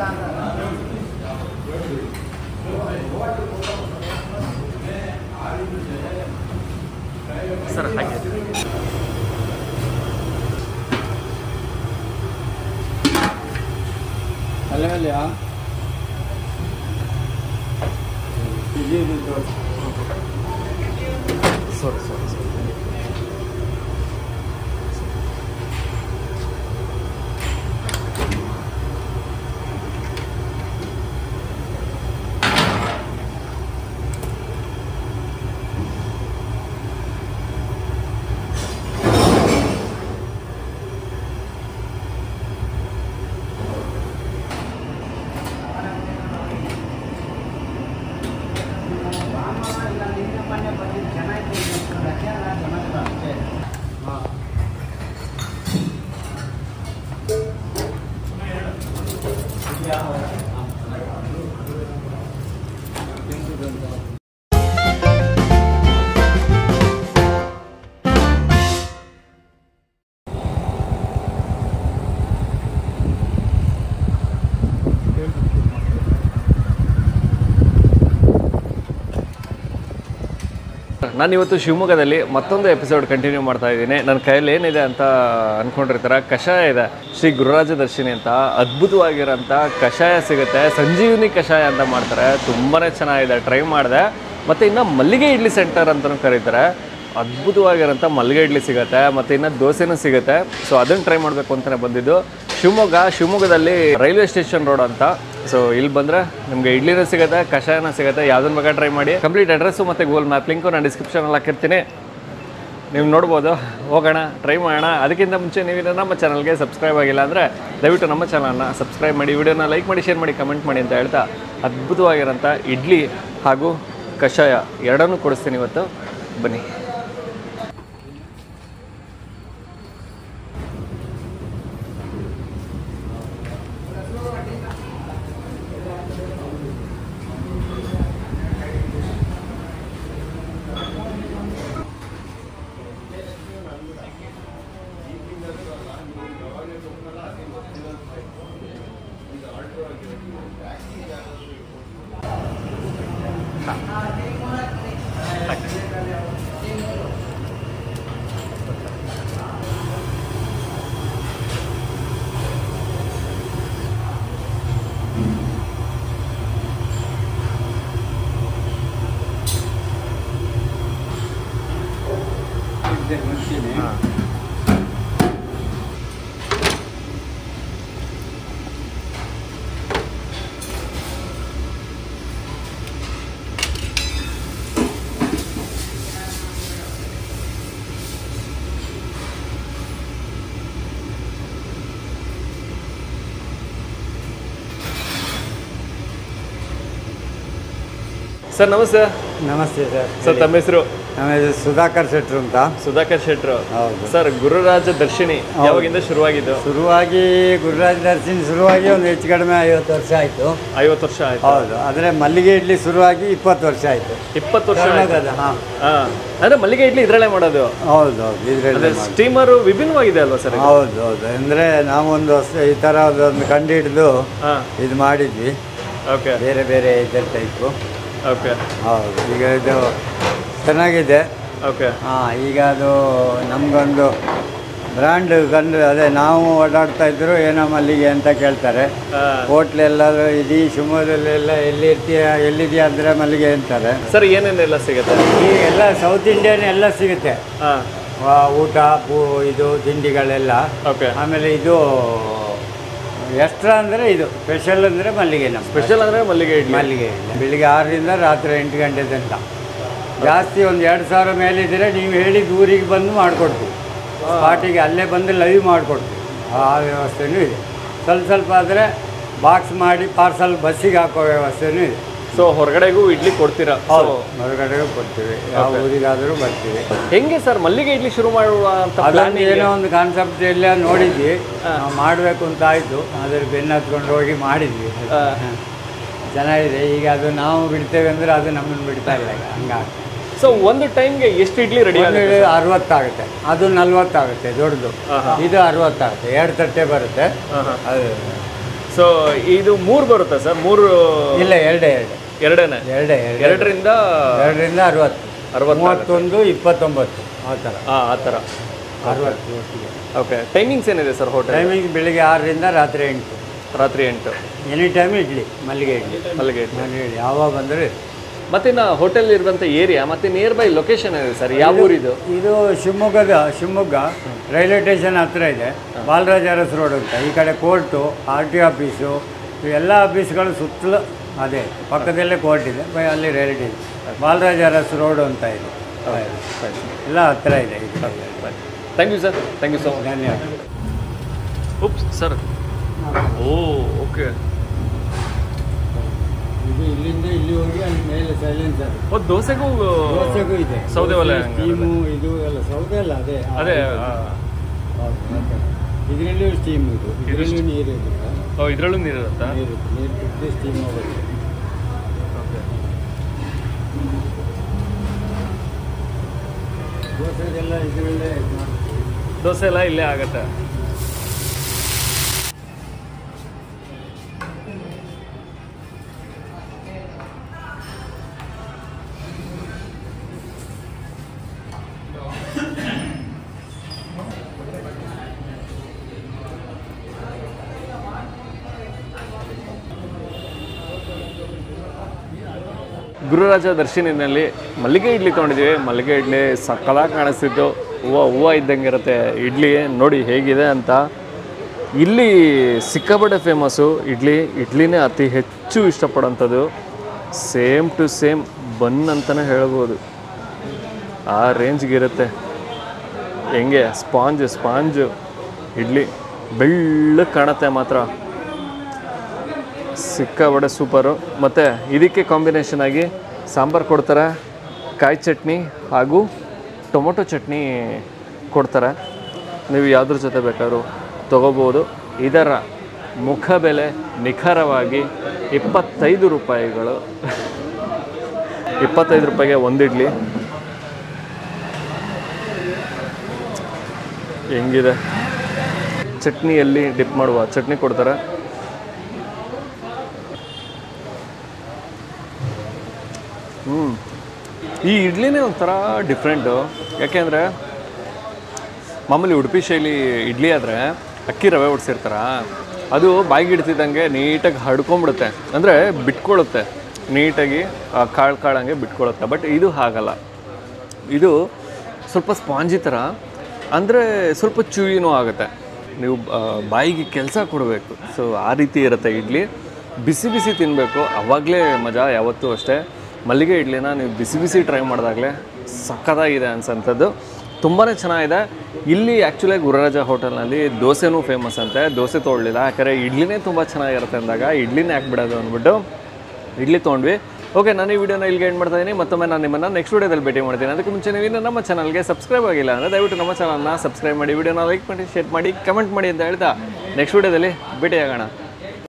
Sir ಹಾಗೆ ಅಲ್ಲೇ ಅಲ್ಲಿಯಾ ಸರಿ ಸರಿ ಸರಿ ನಾನು ಇವತ್ತು ಶಿವಮೊಗ್ಗದಲ್ಲಿ ಮತ್ತೊಂದು ಎಪಿಸೋಡ್ ಕಂಟಿನ್ಯೂ ಮಾಡ್ತಾ ಇದ್ದೀನಿ ನನ್ನ ಕೈಯಲ್ಲಿ ಏನಿದೆ ಅಂತ ಅನ್ಕೊಂಡಿರ್ತಾರೆ ಕಷಾಯ ಇದೆ ಶ್ರೀ ಗುರುರಾಜ ದರ್ಶಿನಿ ಅಂತ ಅದ್ಭುತವಾಗಿರೋಂಥ ಕಷಾಯ ಸಿಗುತ್ತೆ ಸಂಜೀವಿನಿ ಕಷಾಯ ಅಂತ ಮಾಡ್ತಾರೆ ತುಂಬಾ ಚೆನ್ನಾಗಿದೆ ಟ್ರೈ ಮಾಡಿದೆ ಮತ್ತು ಇನ್ನು ಮಲ್ಲಿಗೆ ಇಡ್ಲಿ ಸೆಂಟರ್ ಅಂತಲೂ ಕರೀತಾರೆ ಅದ್ಭುತವಾಗಿರೋಂಥ ಮಲ್ಲಿಗೆ ಇಡ್ಲಿ ಸಿಗುತ್ತೆ ಮತ್ತು ಇನ್ನು ದೋಸೆನೂ ಸಿಗುತ್ತೆ ಸೊ ಅದನ್ನು ಟ್ರೈ ಮಾಡಬೇಕು ಅಂತಲೇ ಬಂದಿದ್ದು ಶಿವಮೊಗ್ಗ ಶಿವಮೊಗ್ಗದಲ್ಲಿ ರೈಲ್ವೆ ಸ್ಟೇಷನ್ ರೋಡ್ ಅಂತ ಸೊ ಇಲ್ಲಿ ಬಂದರೆ ನಿಮಗೆ ಇಡ್ಲಿನೂ ಸಿಗುತ್ತೆ ಕಷಾಯನೂ ಸಿಗುತ್ತೆ ಯಾವುದನ್ನ ಬೇಕಾದ್ರೆ ಟ್ರೈ ಮಾಡಿ ಕಂಪ್ಲೀಟ್ ಅಡ್ರೆಸ್ಸು ಮತ್ತು ಗೂಗಲ್ ಮ್ಯಾಪ್ ಲಿಂಕು ನಾನು ಡಿಸ್ಕ್ರಿಪ್ಷನಲ್ಲಿ ಹಾಕಿರ್ತೀನಿ ನೀವು ನೋಡ್ಬೋದು ಹೋಗೋಣ ಟ್ರೈ ಮಾಡೋಣ ಅದಕ್ಕಿಂತ ಮುಂಚೆ ನೀವು ನಮ್ಮ ಚಾನಲ್ಗೆ ಸಬ್ಸ್ಕ್ರೈಬ್ ಆಗಿಲ್ಲ ಅಂದರೆ ದಯವಿಟ್ಟು ನಮ್ಮ ಚಾನಲ್ನ ಸಬ್ಸ್ಕ್ರೈಬ್ ಮಾಡಿ ವಿಡಿಯೋನ ಲೈಕ್ ಮಾಡಿ ಶೇರ್ ಮಾಡಿ ಕಮೆಂಟ್ ಮಾಡಿ ಅಂತ ಹೇಳ್ತಾ ಅದ್ಭುತವಾಗಿರೋಂಥ ಇಡ್ಲಿ ಹಾಗೂ ಕಷಾಯ ಎರಡನ್ನೂ ಕೊಡಿಸ್ತೀನಿ ಇವತ್ತು ಬನ್ನಿ ಸರ್ ನಮಸ್ತೆ ನಮಸ್ತೆ ಸರ್ ಸರ್ ತಮ್ಮ ಹೆಸರು ನಮ್ಮ ಹೆಸರು ಸುಧಾಕರ್ ಶೆಟ್ರು ಅಂತ ಸುಧಾಕರ್ ಶೆಟ್ರು ಹೌದು ಸರ್ ಗುರುರಾಜ ದರ್ಶಿನಿ ಯಾವಾಗಿಂದ ಶುರುವಾಗಿದ್ದು ಶುರುವಾಗಿ ಗುರುರಾಜ ದರ್ಶನ್ ಶುರುವಾಗಿ ಒಂದು ಹೆಚ್ಚು ಕಡಿಮೆ ಐವತ್ತು ವರ್ಷ ಆಯಿತು ಐವತ್ತು ವರ್ಷ ಆಯ್ತು ಹೌದು ಆದರೆ ಮಲ್ಲಿಗೆ ಇಡ್ಲಿ ಶುರುವಾಗಿ ಇಪ್ಪತ್ತು ವರ್ಷ ಆಯಿತು ಇಪ್ಪತ್ತು ವರ್ಷ ಆಯ್ತು. ಹಾಂ ಹಾ ಅಂದ್ರೆ ಮಲ್ಲಿಗೆ ಇಡ್ಲಿ ಇದ್ರಲ್ಲೇ ಮಾಡೋದು ಹೌದು ಹೌದು ಇದರಲ್ಲಿ ಸ್ಟೀಮರು ವಿಭಿನ್ನವಾಗಿದೆ ಅಲ್ವಾ ಸರ್ ಹೌದು ಹೌದು ಅಂದರೆ ನಾವೊಂದು ಹೊಸ ಈ ಥರ ಒಂದು ಕಂಡು ಹಿಡಿದು ಹಾ ಇದು ಮಾಡಿದ್ವಿ ಓಕೆ ಬೇರೆ ಬೇರೆ ಇದರ ಟೈಪು ಓಕೆ ಹೌದು ಈಗ ಇದು ಚೆನ್ನಾಗಿದೆ ಓಕೆ ಹಾಂ ಈಗ ಅದು ನಮಗೊಂದು ಬ್ರ್ಯಾಂಡ್ ಕಂಡು ಅದೇ ನಾವು ಓಡಾಡ್ತಾ ಇದ್ರು ಏನೋ ಮಲ್ಲಿಗೆ ಅಂತ ಕೇಳ್ತಾರೆ ಹೋಟ್ಲೆಲ್ಲಾದ್ರೂ ಇದೀ ಶಿವಮೊಗ್ಗದಲ್ಲೆಲ್ಲ ಎಲ್ಲಿ ಇರ್ತೀಯ ಎಲ್ಲಿದೆಯಾ ಅಂದರೆ ಮಲ್ಲಿಗೆ ಅಂತಾರೆ ಸರ್ ಏನೇನೆಲ್ಲ ಸಿಗುತ್ತೆ ಈ ಎಲ್ಲ ಸೌತ್ ಇಂಡಿಯನ್ ಎಲ್ಲ ಸಿಗುತ್ತೆ ಹಾ ಆ, ಊಟ ಪೂ ಇದು ತಿಂಡಿಗಳೆಲ್ಲ ಓಕೆ ಆಮೇಲೆ ಇದು ಎಕ್ಸ್ಟ್ರಾ ಅಂದರೆ ಇದು ಸ್ಪೆಷಲ್ ಅಂದರೆ ಮಲ್ಲಿಗೆ ನಮ್ಮ ಸ್ಪೆಷಲ್ ಅಂದ್ರೆ ಮಲ್ಲಿಗೆ ಇಡ್ಲಿ ಮಲ್ಲಿಗೆ ಬೆಳಿಗ್ಗೆ ಆರರಿಂದ ರಾತ್ರಿ ಎಂಟು ಗಂಟೆ ತನಕ ಜಾಸ್ತಿ ಒಂದು ಎರಡು ಸಾವಿರ ಮೇಲಿದ್ದರೆ ನೀವು ಹೇಳಿದ ಊರಿಗೆ ಬಂದು ಮಾಡಿಕೊಡ್ತೀವಿ ಸ್ಪಾಟಿಗೆ ಅಲ್ಲೇ ಬಂದು ಲೈವ್ ಮಾಡಿಕೊಡ್ತೀವಿ ಆ ವ್ಯವಸ್ಥೆನೂ ಇದೆ ಸ್ವಲ್ಪ ಸ್ವಲ್ಪ ಆದರೆ ಬಾಕ್ಸ್ ಮಾಡಿ ಪಾರ್ಸಲ್ ಬಸ್ಸಿಗೆ ಹಾಕೋ ವ್ಯವಸ್ಥೆನೂ ಇದೆ ಸೊ ಹೊರಗಡೆಗೂ ಇಡ್ಲಿ ಕೊಡ್ತೀರಾ ಹೌದು So, ಹೊರಗಡೆಗೂ ಕೊಡ್ತೀವಿ ಯಾವ ಊರಿಗಾದರೂ ಬರ್ತೀವಿ ಹೆಂಗೆ ಸರ್ ಮಲ್ಲಿಗೆ ಇಡ್ಲಿ ಶುರು ಮಾಡುವ ಅಂತ ಪ್ಲಾನ್ ಅದೊಂದು ಏನೋ ಒಂದು ಕಾನ್ಸೆಪ್ಟ್ ಎಲ್ಲ ನೋಡಿದ್ವಿ ನಾವು ಮಾಡಬೇಕು ಅಂತ ಆಯಿತು ಅದ್ರ ಬೆನ್ನು ಹತ್ಕೊಂಡು ಹೋಗಿ ಮಾಡಿದ್ವಿ ಚೆನ್ನಾಗಿದೆ ಈಗ ಅದು ನಾವು ಬಿಡ್ತೇವೆ ಅಂದರೆ ಅದು ನಮ್ಮನ್ನು ಬಿಡ್ತಾ ಇಲ್ಲ ಈಗ ಹಂಗಾಗಿ ಸೊ ಒಂದು ಟೈಮ್ಗೆ ಎಷ್ಟು ಇಡ್ಲಿ ರೆಡಿ ಆಗುತ್ತೆ ಒಂದು ಅರವತ್ತಾಗುತ್ತೆ ಅದು ನಲ್ವತ್ತಾಗುತ್ತೆ ದೊಡ್ಡದು ಇದು ಅರವತ್ತಾಗುತ್ತೆ ಎರಡು ತಟ್ಟೆ ಬರುತ್ತೆ ಹಾ, ಹಾ. ಅದು ಸೊ ಇದು ಮೂರು ಬರುತ್ತಾ ಸರ್ ಮೂರು ಇಲ್ಲ ಎರಡೇ ಎರಡು ಎರಡೇನೆ ಎರಡೇ ಎರಡು ಎರಡರಿಂದ ಎರಡರಿಂದ ಅರವತ್ತು ಅರವತ್ತು ಮೂವತ್ತೊಂದು ಇಪ್ಪತ್ತೊಂಬತ್ತು ಆ ಥರ ಹಾಂ ಆ ಥರ ಅರವತ್ತು ಒಟ್ಟಿಗೆ ಓಕೆ ಟೈಮಿಂಗ್ಸ್ ಏನಿದೆ ಸರ್ ಹೋಟೆಲ್ ಟೈಮಿಂಗ್ ಬೆಳಿಗ್ಗೆ ಆರರಿಂದ ರಾತ್ರಿ ಎಂಟು ರಾತ್ರಿ ಎಂಟು ಎನಿ ಟೈಮ್ ಇಡ್ಲಿ ಮಲ್ಲಿಗೆ ಇಡ್ಲಿ ಅಲ್ಲಿಗೆ ಮಲ್ಲಿಗೆ ಇಡ್ಲಿ ಯಾವಾಗ ಬಂದರೆ ಮತ್ತೆ ನಾ ಹೋಟೆಲ್ ಇರುವಂಥ ಏರಿಯಾ ಮತ್ತೆ ನಿಯರ್ ಬೈ ಲೊಕೇಶನ್ ಇದೆ ಸರ್ ಯಾವ ಊರಿದು ಇದು ಶಿವಮೊಗ್ಗದ ಶಿವಮೊಗ್ಗ ರೈಲ್ವೆ ಸ್ಟೇಷನ್ ಹತ್ರ ಇದೆ ಬಾಲರಾಜ ಅರಸ್ ರೋಡ್ ಅಂತ ಈ ಕಡೆ ಕೋರ್ಟು ಆರ್ ಟಿ ಆಫೀಸು ಎಲ್ಲ ಆಫೀಸ್ಗಳು ಸುತ್ತಲೂ ಅದೇ ಪಕ್ಕದಲ್ಲೇ ಕೋರ್ಟ್ ಇದೆ ಬೈ ಅಲ್ಲಿ railway station Balraj Urs road ಅಂತ ಇದೆ ಎಲ್ಲ ಹತ್ರ ಇದೆ ಇದು thank you sir thank you so much ಧನ್ಯವಾದ ಉಪ್ಸ್ ಸರ್ ಓ ಓಕೆ ಇದು ಇಲ್ಲಿಂದ ಇಲ್ಲಿ ಹೋಗಿ ಅಲ್ಲಿ ಮೇಲೆ ಸೈಲೆನ್ಸರ್ ಓ ದೋಸೆಗೂ ದೋಸೆಗೂ ಇದೆ ಸೌದೆ ಒಲೆ ಸ್ಟೀಮು ಇದು ಎಲ್ಲ ಸೌದೆ ಅಲ್ಲ ಅದೇ ಅದೇ ಆ, ಇದರಲ್ಲೂ ಸ್ಟೀಮ್ ಇದು ಇದರಲ್ಲೂ ನೀರು ಇರುತ್ತೆ ಓ ಇದರಲ್ಲೂ ನೀರು ಇರುತ್ತಾ ನೀರು ನೀರು ಕುದ್ದು ಸ್ಟೀಮ್ ಹೋಗುತ್ತೆ ದೋಸೆದೆಲ್ಲ ಇದರಲ್ಲೇ ಇದ್ ಮಾಡ್ತೀವಿ. ದೋಸೆ ಎಲ್ಲ ಇಲ್ಲೇ ಆಗತ್ತೆ ಗುರುರಾಜ ದರ್ಶಿನಿನಲ್ಲಿ ಮಲ್ಲಿಗೆ ಇಡ್ಲಿ ತೊಗೊಂಡಿದ್ದೀವಿ ಮಲ್ಲಿಗೆ ಇಡ್ಲಿ ಸಕ್ಕಲಾಗಿ ಕಾಣಿಸ್ತಿತ್ತು ಹೂವು ಹೂವು ಇದ್ದಂಗೆ ಇರುತ್ತೆ ಇಡ್ಲಿ ನೋಡಿ ಹೇಗಿದೆ ಅಂತ ಇಲ್ಲಿ ಸಿಕ್ಕಾಪಟ್ಟೆ ಫೇಮಸ್ಸು ಇಡ್ಲಿ ಇಡ್ಲಿನೇ ಅತಿ ಹೆಚ್ಚು ಇಷ್ಟಪಡೋಂಥದ್ದು ಸೇಮ್ ಟು ಸೇಮ್ ಬನ್ ಅಂತಲೇ ಹೇಳ್ಬೋದು ಆ ರೇಂಜ್ಗೆ ಇರುತ್ತೆ ಹೆಂಗೆ ಸ್ಪಾಂಜ್ ಸ್ಪಾಂಜು ಇಡ್ಲಿ ಬೆಳ್ಳಗೆ ಕಾಣುತ್ತೆ ಮಾತ್ರ ಸಿಕ್ಕಾಬಡೆ ಸೂಪರು ಮತ್ತು ಇದಕ್ಕೆ ಕಾಂಬಿನೇಷನ್ ಆಗಿ ಸಾಂಬಾರು ಕೊಡ್ತಾರೆ ಕಾಯಿ ಚಟ್ನಿ ಹಾಗೂ ಟೊಮೊಟೊ ಚಟ್ನಿ ಕೊಡ್ತಾರೆ ನೀವು ಯಾವುದ್ರ ಜೊತೆ ಬೇಕಾದ್ರೂ ತೊಗೋಬೋದು ಇದರ ಮುಖ ಬೆಲೆ ನಿಖರವಾಗಿ ಇಪ್ಪತ್ತೈದು ರೂಪಾಯಿಗಳು ಇಪ್ಪತ್ತೈದು ರೂಪಾಯಿಗೆ ಒಂದು ಇಡ್ಲಿ ಹೆಂಗಿದೆ ಚಟ್ನಿಯಲ್ಲಿ ಡಿಪ್ ಮಾಡುವ ಚಟ್ನಿ ಕೊಡ್ತಾರೆ ಹ್ಞೂ ಈ ಇಡ್ಲಿನೇ ಒಂಥರ ಡಿಫ್ರೆಂಟು ಯಾಕೆಂದರೆ ಮಾಮೂಲಿ ಉಡುಪಿ ಶೈಲಿ ಇಡ್ಲಿ ಆದರೆ ಅಕ್ಕಿ ರವೆ ಹೊಡ್ಸಿರ್ತಾರ ಅದು ಬಾಯಿಗೆ ಇಡ್ತಿದ್ದಂಗೆ ನೀಟಾಗಿ ಹಡ್ಕೊಂಬಿಡುತ್ತೆ ಅಂದರೆ ಬಿಟ್ಕೊಳ್ಳುತ್ತೆ ನೀಟಾಗಿ ಆ ಕಾಳು ಕಾಳಂಗೆ ಬಿಟ್ಕೊಳ್ಳುತ್ತೆ ಬಟ್ ಇದು ಹಾಗಲ್ಲ ಇದು ಸ್ವಲ್ಪ ಸ್ಪಾಂಜಿ ಥರ ಅಂದರೆ ಸ್ವಲ್ಪ ಚೂಯಿನೂ ಆಗುತ್ತೆ ನೀವು ಆ, ಬಾಯಿಗೆ ಕೆಲಸ ಕೊಡಬೇಕು ಸೊ ಆ ರೀತಿ ಇರುತ್ತೆ ಇಡ್ಲಿ ಬಿಸಿ ಬಿಸಿ ತಿನ್ನಬೇಕು ಆವಾಗಲೇ ಮಜಾ ಯಾವತ್ತೂ ಅಷ್ಟೇ ಮಲ್ಲಿಗೆ ಇಡ್ಲಿನ ನೀವು ಬಿಸಿ ಬಿಸಿ ಟ್ರೈ ಮಾಡಿದಾಗಲೇ ಸಖತ್ತಾಗಿದೆ ಅನ್ಸಂಥದ್ದು ತುಂಬಾ ಚೆನ್ನಾಗಿದೆ ಇಲ್ಲಿ ಆ್ಯಕ್ಚುಲಿ ಗುರುರಾಜ ಹೋಟೆಲ್ನಲ್ಲಿ ದೋಸೆನೂ ಫೇಮಸ್ ಅಂತೆ ದೋಸೆ ತೊಗೊಳ್ಳಿಲ್ಲ ಯಾಕಂದರೆ ಇಡ್ಲಿನೇ ತುಂಬ ಚೆನ್ನಾಗಿರುತ್ತೆ ಅಂದಾಗ ಇಡ್ಲಿನೇ ಹಾಕ್ಬಿಡೋದು ಅಂದ್ಬಿಟ್ಟು ಇಡ್ಲಿ ತೊಗೊಂಡ್ವಿ ಓಕೆ ನಾನು ಈ ವಿಡಿಯೋನ ಇಲ್ಲಿಗೆ ಎಂಡ್ ಮಾಡ್ತಾ ಇದ್ದೀನಿ ಮತ್ತೊಮ್ಮೆ ನಾನು ನಿಮ್ಮನ್ನು ನೆಕ್ಸ್ಟ್ ವಿಡಿಯೋದಲ್ಲಿ ಭೇಟಿ ಮಾಡ್ತೀನಿ ಅದಕ್ಕೆ ಮುಂಚೆ ನೀವು ಇನ್ನೂ ನಮ್ಮ ಚಾನಲ್ಗೆ ಸಬ್ಸ್ಕ್ರೈಬ್ ಆಗಿಲ್ಲ ಅಂದರೆ ದಯವಿಟ್ಟು ನಮ್ಮ ಚಾನಲ್ನ ಸಬ್ಸ್ಕ್ರೈಬ್ ಮಾಡಿ ವಿಡಿಯೋನ ಲೈಕ್ ಮಾಡಿ ಶೇರ್ ಮಾಡಿ ಕಮೆಂಟ್ ಮಾಡಿ ಅಂತ ಹೇಳ್ತಾ ನೆಕ್ಸ್ಟ್ ವಿಡಿಯೋದಲ್ಲಿ ಭೇಟಿ ಆಗೋಣ